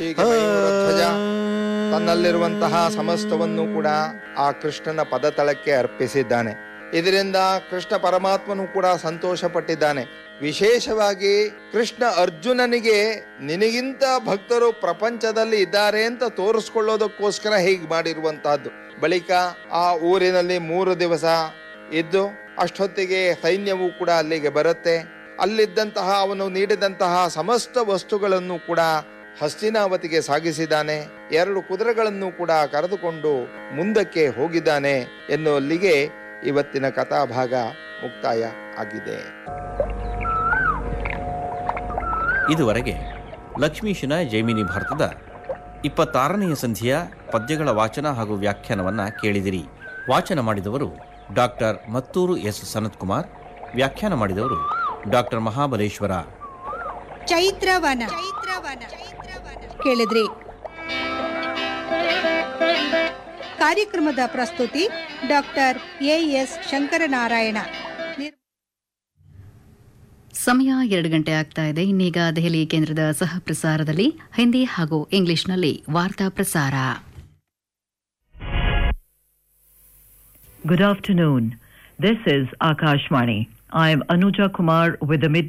ಹೀಗೆ ಮಯೂರ ಧ್ವಜ ತನ್ನಲ್ಲಿರುವಂತಹ ಸಮಸ್ತವನ್ನು ಕೂಡ ಆ ಕೃಷ್ಣನ ಪದತಳಕ್ಕೆ ಅರ್ಪಿಸಿದ್ದಾನೆ ಇದರಿಂದ ಕೃಷ್ಣ ಪರಮಾತ್ಮನು ಕೂಡ ಸಂತೋಷ ಪಟ್ಟಿದ್ದಾನೆ ವಿಶೇಷವಾಗಿ ಕೃಷ್ಣ ಅರ್ಜುನನಿಗೆ ನಿನಗಿಂತ ಭಕ್ತರು ಪ್ರಪಂಚದಲ್ಲಿ ಇದ್ದಾರೆ ಅಂತ ತೋರಿಸ್ಕೊಳ್ಳೋದಕ್ಕೋಸ್ಕರ ಹೀಗೆ ಮಾಡಿರುವಂತಹದ್ದು ಬಳಿಕ ಆ ಊರಿನಲ್ಲಿ ಮೂರು ದಿವಸ ಇದ್ದು ಅಷ್ಟೊತ್ತಿಗೆ ಸೈನ್ಯವು ಕೂಡ ಅಲ್ಲಿಗೆ ಬರುತ್ತೆ ಅಲ್ಲಿದ್ದಂತಹ ಅವನು ನೀಡಿದಂತಹ ಸಮಸ್ತ ವಸ್ತುಗಳನ್ನು ಕೂಡ ಹಸ್ತಿನಾವತಿಗೆ ಸಾಗಿಸಿದ್ದಾನೆ ಎರಡು ಕುದುರೆಗಳನ್ನು ಕೂಡ ಕರೆದುಕೊಂಡು ಮುಂದಕ್ಕೆ ಹೋಗಿದ್ದಾನೆ ಎನ್ನುವಲ್ಲಿಗೆ ಇವತ್ತಿನ ಕಥಾಭಾಗ ಮುಕ್ತಾಯ ಆಗಿದೆ ಇದುವರೆಗೆ ಲಕ್ಷ್ಮೀಶನ ಜೈಮಿನಿ ಭಾರತದ ಇಪ್ಪತ್ತಾರನೆಯ ಸಂಧಿಯ ಪದ್ಯಗಳ ವಾಚನ ಹಾಗೂ ವ್ಯಾಖ್ಯಾನವನ್ನ ಕೇಳಿದಿರಿ ವಾಚನ ಮಾಡಿದವರು ಡಾಕ್ಟರ್ ಮತ್ತೂರು ಎಸ್ ಸನತ್ಕುಮಾರ್ ವ್ಯಾಖ್ಯಾನ ಮಾಡಿದವರು ಡಾಕ್ಟರ್ ಮಹಾಬಲೇಶ್ವರ ಚೈತ್ರವನ ಕೇಳಿದ್ರಿ ಕಾರ್ಯಕ್ರಮದ ಪ್ರಸ್ತುತಿ ಡಾಕ್ಟರ್ ಎ ಎಸ್ ಶಂಕರನಾರಾಯಣ ನಿರ್- ಸಮಯ ಎರಡು ಗಂಟೆ ಆಗ್ತಾ ಇದೆ ಇನ್ನೀಗ ದೆಹಲಿ ಕೇಂದ್ರದ ಸಹ ಪ್ರಸಾರದಲ್ಲಿ ಹಿಂದಿ ಹಾಗೂ ಇಂಗ್ಲಿಷ್ನಲ್ಲಿ ವಾರ್ತಾ ಪ್ರಸಾರ Good afternoon. This is Akashvani. I am Anuja Kumar with the mid